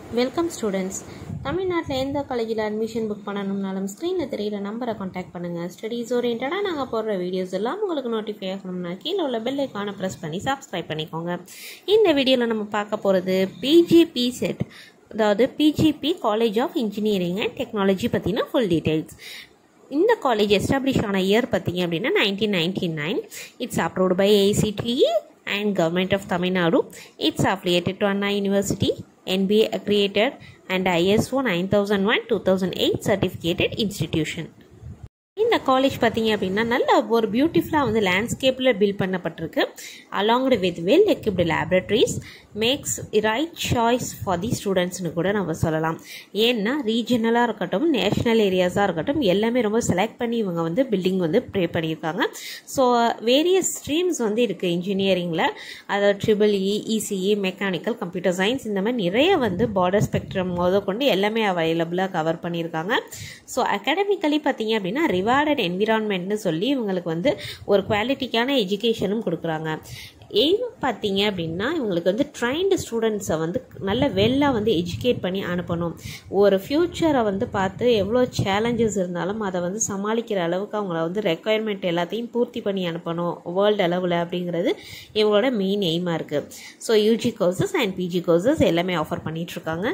Welcome students தமிழ்நாட்டில் எந்த காலேஜில் அட்மிஷன் புக் பண்ணணும்னாலும் ஸ்க்ரீனில் தெரியிற நம்பரை காண்டாக்ட் பண்ணுங்கள் ஸ்டடீஸ் ஓரியன்டாக நாங்கள் போடுற வீடியோஸ் எல்லாம் உங்களுக்கு நோட்டிஃபை ஆகணும்னா கீழே உள்ள பெல் ஐக்கானை ப்ரெஸ் பண்ணி சப்ஸ்கிரைப் பண்ணிக்கோங்க இந்த வீடியோவில் நம்ம பார்க்க போகிறது பிஜிபி செட் அதாவது PGP college of engineering and technology பற்றின ஃபுல் டீட்டெயில்ஸ் இந்த காலேஜ் எஸ்டாப்ளிஷ் ஆன இயர் பார்த்தீங்க அப்படின்னா nineteen ninety nine it's approved by AICTE and Government of Tamil Nadu. It's affiliated to Anna University, NBA accredited and ISO 9001 2008 certificated institution. இந்த காலேஜ் பார்த்தீங்க அப்படின்னா நல்ல ஒரு பியூட்டிஃபுல்லாக வந்து லேண்ட்ஸ்கேப்பில் பில்ட் பண்ணப்பட்டிருக்கு along with well equipped laboratories makes right choice for the ஸ்டூடெண்ட்ஸ்னு கூட நம்ம சொல்லலாம் ஏன்னா ரீஜனலாக இருக்கட்டும் நேஷ்னல் ஏரியாஸாக இருக்கட்டும் எல்லாமே ரொம்ப செலக்ட் பண்ணி இவங்க வந்து பில்டிங் வந்து ப்ரே பண்ணியிருக்காங்க ஸோ வேரியஸ் ஸ்ட்ரீம்ஸ் வந்து இருக்குது இன்ஜினியரிங்கில் அதாவது triple E ECE mechanical computer science இந்த மாதிரி நிறைய வந்து பார்டர் ஸ்பெக்ட்ரம் முத கொண்டு எல்லாமே அவைலபிளாக கவர் பண்ணியிருக்காங்க ஸோ அகாடமிக்கலி பார்த்தீங்க அப்படின்னா ரிவார்டட் என்விரான்மெண்ட்னு சொல்லி இவங்களுக்கு வந்து ஒரு குவாலிட்டிக்கான எஜுகேஷனும் கொடுக்குறாங்க எய்ம் பார்த்தீங்க அப்படின்னா இவங்களுக்கு வந்து ட்ரைன்டு ஸ்டூடெண்ட்ஸை வந்து நல்ல வெல்லாக வந்து எஜுகேட் பண்ணி அனுப்பணும் ஒரு ஃப்யூச்சரை வந்து பார்த்து எவ்வளோ சேலஞ்சஸ் இருந்தாலும் அதை வந்து சமாளிக்கிற அளவுக்கு அவங்கள வந்து ரெக்குயர்மெண்ட் எல்லாத்தையும் பூர்த்தி பண்ணி அனுப்பணும் வேர்ல்டு அளவில் அப்படிங்கிறது இவங்களோட மெயின் எய்மாக இருக்குது so UG courses and PG courses எல்லாமே ஆஃபர் பண்ணிகிட்ருக்காங்க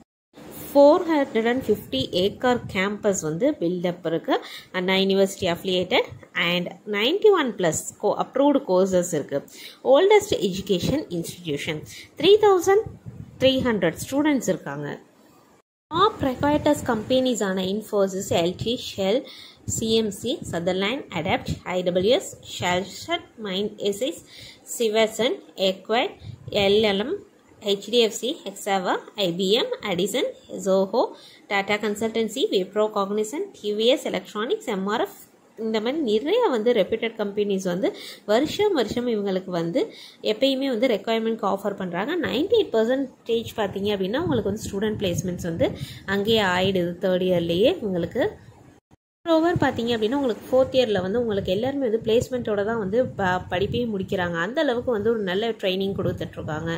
four hundred and fifty acre campus வந்து பில்டப் இருக்குது Anna university affiliated and ninety one plus கோ அப்ரூவ்டு கோர்சஸ் இருக்குது oldest education institution three thousand three hundred students இருக்காங்க top recruiters கம்பெனிஸான Infosys LT Shell CMC Sutherland adopt IWS ஷெல்ஷட் mind SS சிவசன் எக்வைட் LLM HDFC, Hexava, IBM, Addison, Zoho, Tata Consultancy, Wipro, Cognizant, TVS, Electronics, MRF இந்த மாதிரி நிறைய வந்து reputed companies வந்து வருஷம் வருஷம் இவங்களுக்கு வந்து எப்பயுமே வந்து ரெக்குயர்மெண்ட்க்கு ஆஃபர் பண்ணுறாங்க நைன்டி எயிட் பர்சன்டேஜ் பார்த்தீங்க அப்படின்னா உங்களுக்கு வந்து ஸ்டூடெண்ட் பிளேஸ்மெண்ட்ஸ் வந்து அங்கேயே ஆயிடுது தேர்ட் இயர்லேயே உங்களுக்கு ஓவர் பார்த்தீங்க அப்படின்னா உங்களுக்கு ஃபோர்த் இயரில் வந்து உங்களுக்கு எல்லாருமே வந்து பிளேஸ்மெண்ட்டோட தான் வந்து ப படிப்பையும் முடிக்கிறாங்க அந்த அளவுக்கு வந்து ஒரு நல்ல ட்ரைனிங் கொடுத்துட்ருக்காங்க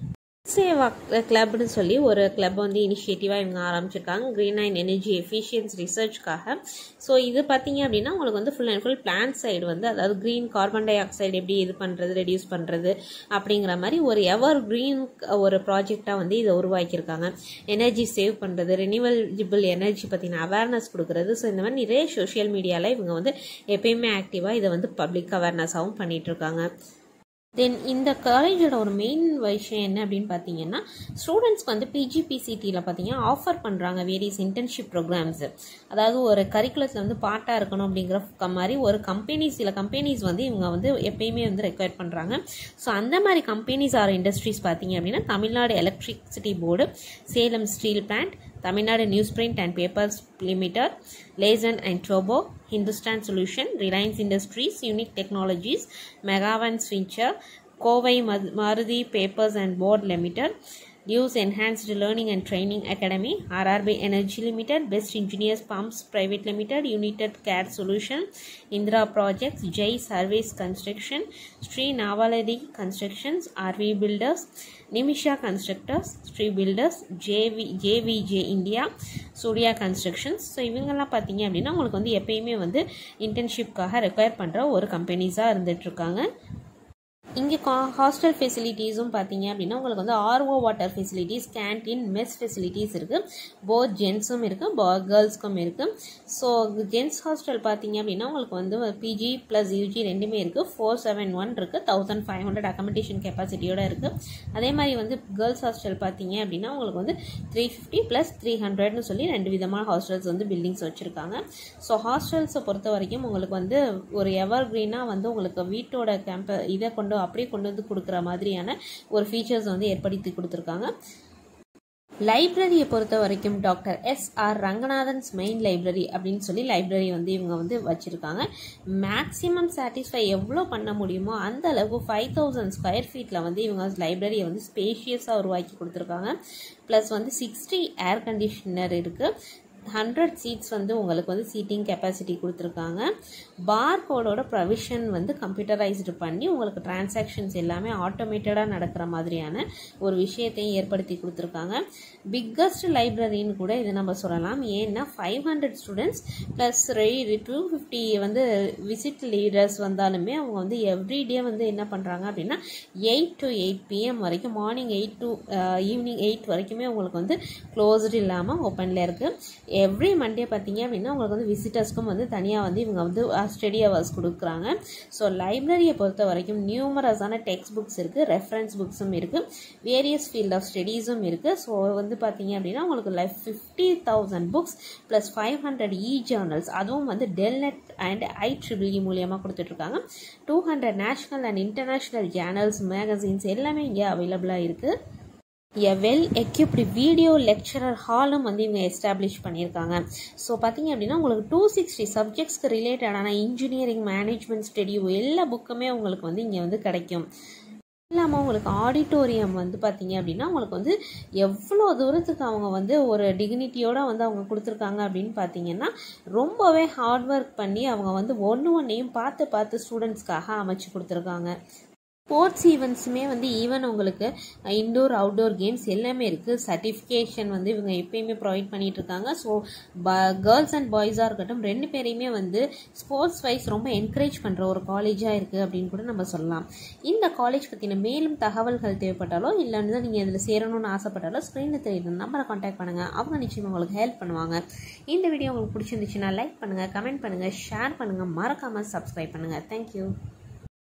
சேவா கிளப்னு சொல்லி ஒரு கிளப் வந்து இனிஷியேட்டிவாக இவங்க ஆரம்பிச்சிருக்காங்க க்ரீன் அண்ட் எனர்ஜி எஃபிஷியன்ஸ் ரிசர்ச்க்காக ஸோ இது பார்த்தீங்க அப்படின்னா உங்களுக்கு வந்து full and full plant side வந்து அதாவது க்ரீன் கார்பன் டை ஆக்சைடு எப்படி இது பண்ணுறது ரெடியூஸ் பண்ணுறது அப்படிங்கிற மாதிரி ஒரு எவர் க்ரீன் ஒரு ப்ராஜெக்டாக வந்து இதை உருவாக்கியிருக்காங்க எனர்ஜி சேவ் பண்ணுறது ரெனியூவல்ஜிபிள் எனர்ஜி பற்றின அவேர்னஸ் கொடுக்குறது ஸோ இந்த மாதிரி நிறைய சோஷியல் மீடியாவில் இவங்க வந்து எப்பயுமே ஆக்டிவாக இதை வந்து பப்ளிக் அவேர்னஸாகவும் பண்ணிகிட்ருக்காங்க தென் இந்த காலேஜோட ஒரு மெயின் விஷயம் என்ன அப்படின்னு பார்த்தீங்கன்னா ஸ்டூடெண்ட்ஸ்க்கு வந்து பிஜிபிசிடியில் பார்த்தீங்கன்னா ஆஃபர் பண்ணுறாங்க வேரியஸ் இன்டர்ன்ஷிப் ப்ரோக்ராம்ஸ் அதாவது ஒரு கரிக்குலத்தில் வந்து பார்ட்டாக இருக்கணும் அப்படிங்கிற மாதிரி ஒரு கம்பெனிஸ் சில கம்பெனிஸ் வந்து இவங்க வந்து எப்பயுமே வந்து ரெக்வயர் பண்ணுறாங்க ஸோ அந்த மாதிரி கம்பெனிஸ் ஆர் இண்டஸ்ட்ரீஸ் பார்த்தீங்க அப்படின்னா Tamil Nadu electricity board Salem steel plant Tamil Nadu news print and papers limited Larsen and Toubro Hindustan solution Reliance industries unique technologies மெகாவன் ஸ்வின்ச்சர் Kovai Maruti papers and board limited News Enhanced Learning and Training Academy, RRB Energy Limited, Best Engineers Pumps Private Limited, United Care Solution, Indra Projects, Jai Service Construction, Sri Navaladi Constructions, RV Builders, Nimisha Constructors, Sri Builders, JV, JVJ India, Surya constructions so இவங்கெல்லாம் பார்த்தீங்க அப்படின்னா உங்களுக்கு வந்து எப்பயுமே வந்து இன்டர்ன்ஷிப்காக require பண்ணுற ஒரு கம்பெனிஸாக இருந்துகிட்ருக்காங்க இங்கே கா ஹாஸ்டல் ஃபெசிலிட்டிஸும் பார்த்தீங்க அப்படின்னா உங்களுக்கு வந்து RO water facilities canteen mess facilities இருக்குது போத் ஜென்ஸும் இருக்குது பா கேர்ள்ஸ்க்கும் இருக்குது ஸோ ஜென்ஸ் ஹாஸ்டல் பார்த்தீங்க அப்படின்னா உங்களுக்கு வந்து பிஜி ப்ளஸ் யூஜி ரெண்டுமே இருக்குது ஃபோர் செவன் ஒன் இருக்குது தௌசண்ட் ஃபைவ் ஹண்ட்ரட் அக்கமடேஷன் கெப்பாசிட்டியோட இருக்குது அதே மாதிரி வந்து கேர்ள்ஸ் ஹாஸ்டல் பார்த்தீங்க அப்படின்னா உங்களுக்கு வந்து த்ரீ ஃபிஃப்டி ப்ளஸ் த்ரீ ஹண்ட்ரட்னு சொல்லி ரெண்டு விதமான ஹாஸ்டல்ஸ் வந்து பில்டிங்ஸ் வச்சுருக்காங்க ஸோ ஹாஸ்டல்ஸை பொறுத்த வரைக்கும் உங்களுக்கு வந்து ஒரு எவர் க்ரீனாக வந்து உங்களுக்கு வீட்டோட கேம்ப இதை கொண்டு அப்படியே கொண்டு வந்து கொடுக்குற மாதிரியான ஒரு ஃபீச்சர்ஸ் வந்து ஏற்படுத்தி கொடுத்துருக்காங்க லைப்ரரியை பொறுத்த வரைக்கும் doctor S R Ranganathan's main library அப்படின்னு சொல்லி லைப்ரரி வந்து இவங்க வந்து வச்சுருக்காங்க மேக்ஸிமம் சாட்டிஸ்ஃபை எவ்வளோ பண்ண முடியுமோ அந்த அளவுக்கு ஃபைவ் தௌசண்ட் ஸ்கொயர் ஃபீட்டில் வந்து இவங்க லைப்ரரியை வந்து ஸ்பேஷியஸாக உருவாக்கி கொடுத்துருக்காங்க ப்ளஸ் வந்து சிக்ஸ்டி ஏர் கண்டிஷனர் இருக்குது ஹண்ட்ரட் சீட்ஸ் வந்து உங்களுக்கு வந்து சீட்டிங் கெப்பாசிட்டி கொடுத்துருக்காங்க பார் கோடோட ப்ரொவிஷன் வந்து கம்ப்யூட்டரைஸ்டு பண்ணி உங்களுக்கு டிரான்சாக்ஷன்ஸ் எல்லாமே ஆட்டோமேட்டடாக நடக்கிற மாதிரியான ஒரு விஷயத்தையும் ஏற்படுத்தி கொடுத்துருக்காங்க பிக்கஸ்ட் லைப்ரரின்னு கூட இது நம்ம சொல்லலாம் ஏன்னா five hundred students plus two fifty வந்து விசிட் லீடர்ஸ் வந்தாலுமே அவங்க வந்து எவ்ரிடே வந்து என்ன பண்ணுறாங்க அப்படின்னா எயிட் டு எயிட் பிஎம் வரைக்கும் morning eight to evening eight வரைக்குமே உங்களுக்கு வந்து க்ளோஸ்டு இல்லாமல் ஓப்பனில் இருக்குது எவ்ரி மண்டே பார்த்தீங்க அப்படின்னா உங்களுக்கு வந்து விசிட்டர்ஸ்க்கும் வந்து தனியாக வந்து இவங்க வந்து ஸ்டடி ஹவர்ஸ் கொடுக்குறாங்க ஸோ லைப்ரரியை பொறுத்த வரைக்கும் நியூமரஸான டெக்ஸ்ட் புக்ஸ் இருக்குது ரெஃபரன்ஸ் புக்ஸும் இருக்குது வேரியஸ் ஃபீல்ட் ஆஃப் ஸ்டடீஸும் இருக்குது ஸோ வந்து பார்த்தீங்க அப்படின்னா உங்களுக்கு life fifty thousand books plus five hundred E journals அதுவும் வந்து DELNET and I triple E மூலியமாக கொடுத்துட்ருக்காங்க two hundred national and international journals magazines எல்லாமே இங்கே அவைலபிளாக இருக்குது a well equipped video lecturer ஹாலும் வந்து இவங்க எஸ்டாப்ளிஷ் பண்ணியிருக்காங்க ஸோ பார்த்தீங்க அப்படின்னா உங்களுக்கு டூ சிக்ஸ்டி சப்ஜெக்ட்ஸ்க்கு ரிலேட்டடான இன்ஜினியரிங் மேனேஜ்மெண்ட் ஸ்டடி எல்லா புக்குமே உங்களுக்கு வந்து இங்கே வந்து கிடைக்கும் இல்லாமல் உங்களுக்கு ஆடிட்டோரியம் வந்து பார்த்தீங்க அப்படின்னா உங்களுக்கு வந்து எவ்வளோ தூரத்துக்கு அவங்க வந்து ஒரு டிக்னிட்டியோடு வந்து அவங்க கொடுத்துருக்காங்க அப்படின்னு பார்த்தீங்கன்னா ரொம்பவே ஹார்ட் ஒர்க் பண்ணி அவங்க வந்து ஒன்று ஒன்றையும் பார்த்து பார்த்து ஸ்டூடெண்ட்ஸ்க்காக அமைச்சு கொடுத்துருக்காங்க ஸ்போர்ட்ஸ் ஈவெண்ட்ஸுமே வந்து ஈவன் உங்களுக்கு இன்டோர் அவுட்டோர் கேம்ஸ் எல்லாமே இருக்குது சர்டிஃபிகேஷன் வந்து இவங்க எப்பயுமே ப்ரொவைட் பண்ணிட்டு இருக்காங்க ஸோ கேர்ள்ஸ் அண்ட் பாய்ஸாக இருக்கட்டும் ரெண்டு பேரையுமே வந்து ஸ்போர்ட்ஸ் வைஸ் ரொம்ப என்கரேஜ் பண்ணுற ஒரு காலேஜாக இருக்குது அப்படின்னு கூட நம்ம சொல்லலாம் இந்த காலேஜ் பற்றின மேலும் தகவல்கள் தேவைப்பட்டாலோ இல்லைன்னு நீங்கள் இதில் சேரணும்னு ஆசைப்பட்டாலோ ஸ்க்ரீனில் தெரியுது நம்பரை காண்டாக்ட் பண்ணுங்கள் அவங்க நிச்சயமாக உங்களுக்கு ஹெல்ப் பண்ணுவாங்க இந்த வீடியோ உங்களுக்கு பிடிச்சிருந்துச்சுன்னா லைக் பண்ணுங்கள் கமெண்ட் பண்ணுங்கள் ஷேர் பண்ணுங்கள் மறக்காமல் சப்ஸ்கிரைப் பண்ணுங்கள் தேங்க்யூ